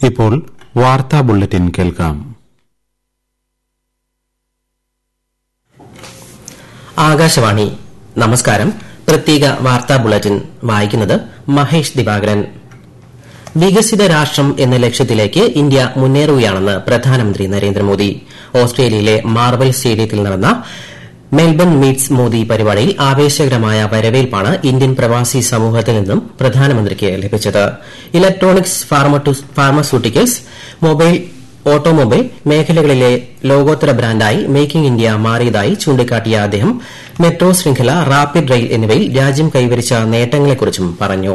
ഇപ്പോൾ വാർത്താ ബുള്ളറ്റിൻ കേൾക്കാം ആകാശവാണി നമസ്കാരം പ്രത്യേക വാർത്താ ബുള്ളറ്റിൻ വായിക്കുന്നത് മഹേഷ് ദിവാകരൻ വികസിത രാഷ്ട്രം എന്ന ലക്ഷ്യത്തിലേക്ക് ഇന്ത്യ മുന്നേറുകയാണെന്ന് പ്രധാനമന്ത്രി നരേന്ദ്രമോദി ഓസ്ട്രേലിയയിലെ മാർബൽ സ്റ്റേഡിയത്തിൽ നടന്ന മെൽബൺ മീറ്റ്സ് മോദി പരിപാടിയിൽ ആവേശകരമായ വരവേൽപ്പാണ് ഇന്ത്യൻ പ്രവാസി സമൂഹത്തിൽ നിന്നും പ്രധാനമന്ത്രിക്ക് ലഭിച്ചത് ഇലക്ട്രോണിക്സ് ഫാർമസ്യൂട്ടിക്കൽസ് മൊബൈൽ ഓട്ടോമൊബൈൽ മേഖലകളിലെ ലോകോത്തര ബ്രാൻഡായി മേക്ക് ഇൻ ഇന്ത്യ മാറിയതായി ചൂണ്ടിക്കാട്ടിയ അദ്ദേഹം മെട്രോ ശൃംഖല റാപ്പിഡ് റെയിൽ എന്നിവയിൽ രാജ്യം കൈവരിച്ച നേട്ടങ്ങളെക്കുറിച്ചും പറഞ്ഞു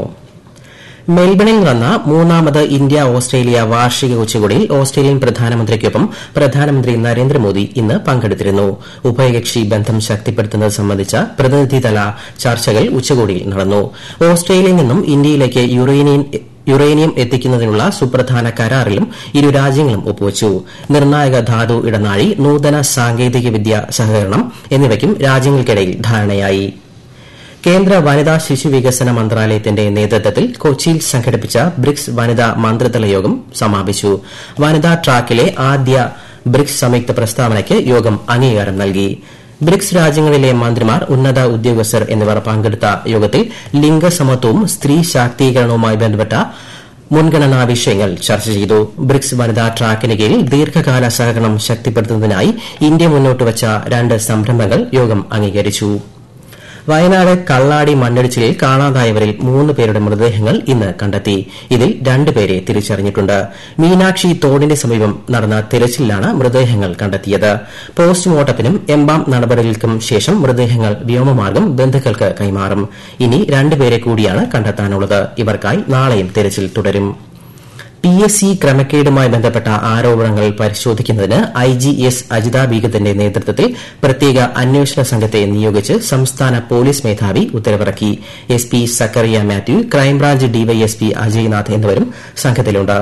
മെൽബണിൽ നടന്ന മൂന്നാമത് ഇന്ത്യ ഓസ്ട്രേലിയ വാർഷിക ഉച്ചകോടിയിൽ ഓസ്ട്രേലിയൻ പ്രധാനമന്ത്രിക്കൊപ്പം പ്രധാനമന്ത്രി നരേന്ദ്രമോദി ഇന്ന് പങ്കെടുത്തിരുന്നു ഉഭയകക്ഷി ബന്ധം ശക്തിപ്പെടുത്തുന്നത് സംബന്ധിച്ച പ്രതിനിധിതല ചർച്ചകൾ ഉച്ചകോടിയിൽ നടന്നു ഓസ്ട്രേലിയയിൽ നിന്നും ഇന്ത്യയിലേക്ക് യുറേനിയം എത്തിക്കുന്നതിനുള്ള സുപ്രധാന കരാറിലും ഇരു രാജ്യങ്ങളും ഒപ്പുവച്ചു നിർണായക ധാതു ഇടനാഴി നൂതന സാങ്കേതിക വിദ്യ സഹകരണം എന്നിവയ്ക്കും രാജ്യങ്ങൾക്കിടയിൽ ധാരണയായി കേന്ദ്ര വനിതാ ശിശു വികസന മന്ത്രാലയത്തിന്റെ നേതൃത്വത്തിൽ കൊച്ചിയിൽ സംഘടിപ്പിച്ച ബ്രിക്സ് വനിതാ മന്ത്രിതല യോഗം സമാപിച്ചു വനിതാ ട്രാക്കിലെ ആദ്യ ബ്രിക്സ് സംയുക്ത പ്രസ്താവനയ്ക്ക് യോഗം അംഗീകാരം നൽകി ബ്രിക്സ് രാജ്യങ്ങളിലെ മന്ത്രിമാർ ഉന്നത ഉദ്യോഗസ്ഥർ എന്നിവർ പങ്കെടുത്ത യോഗത്തിൽ ലിംഗസമത്വവും സ്ത്രീ ശാക്തീകരണവുമായി ബന്ധപ്പെട്ട മുൻഗണനാ വിഷയങ്ങൾ ചർച്ച ചെയ്തു ബ്രിക്സ് വനിതാ ട്രാക്കിന് കീഴിൽ ദീർഘകാല സഹകരണം ശക്തിപ്പെടുത്തുന്നതിനായി ഇന്ത്യ മുന്നോട്ടുവച്ച രണ്ട് സംരംഭങ്ങൾ യോഗം അംഗീകരിച്ചു വയനാട് കള്ളാടി മണ്ണിടിച്ചിലിൽ കാണാതായവരിൽ മൂന്ന് പേരുടെ മൃതദേഹങ്ങൾ ഇന്ന് കണ്ടെത്തി ഇതിൽ രണ്ടുപേരെ തിരിച്ചറിഞ്ഞിട്ടുണ്ട് മീനാക്ഷി തോടിന് സമീപം നടന്ന തിരച്ചിലിലാണ് മൃതദേഹങ്ങൾ കണ്ടെത്തിയത് പോസ്റ്റ്മോർട്ടത്തിനും എംബാം നടപടികൾക്കും ശേഷം മൃതദേഹങ്ങൾ വ്യോമമാർഗം ബന്ധുക്കൾക്ക് കൈമാറും ഇനി രണ്ടുപേരെ കൂടിയാണ് കണ്ടെത്താനുള്ളത് ഇവർക്കായി നാളെയും തിരച്ചിൽ തുടരും പി എസ് സി ക്രമക്കേടുമായി ബന്ധപ്പെട്ട ആരോപണങ്ങൾ പരിശോധിക്കുന്നതിന് ഐ ജി എസ് അജിത ബീഗത്തിന്റെ നേതൃത്വത്തിൽ പ്രത്യേക അന്വേഷണ സംഘത്തെ നിയോഗിച്ച് സംസ്ഥാന പോലീസ് മേധാവി ഉത്തരവിറക്കി S P Sakkariya Mathew crime branch DYSP Ajaynath എന്നിവരും സംഘത്തിലുണ്ട്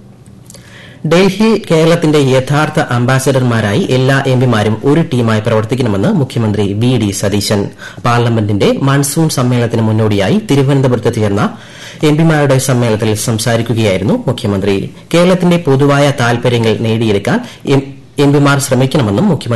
ഡൽഹിയിൽ കേരളത്തിന്റെ യഥാർത്ഥ അംബാസഡർമാരായി എല്ലാ എംപിമാരും ഒരു ടീമായി പ്രവർത്തിക്കണമെന്ന് മുഖ്യമന്ത്രി വി ഡി സതീശൻ പാർലമെന്റിന്റെ മൺസൂൺ സമ്മേളനത്തിന് മുന്നോടിയായി തിരുവനന്തപുരത്ത് ചേർന്ന എംപിമാരുടെ സമ്മേളനത്തിൽ സംസാരിക്കുകയായിരുന്നു മുഖ്യമന്ത്രി കേരളത്തിന്റെ പൊതുവായ താൽപര്യങ്ങൾ നേടിയെടുക്കാൻ എംപിമാർ ശ്രമിക്കണമെന്നും മുഖ്യമന്ത്രി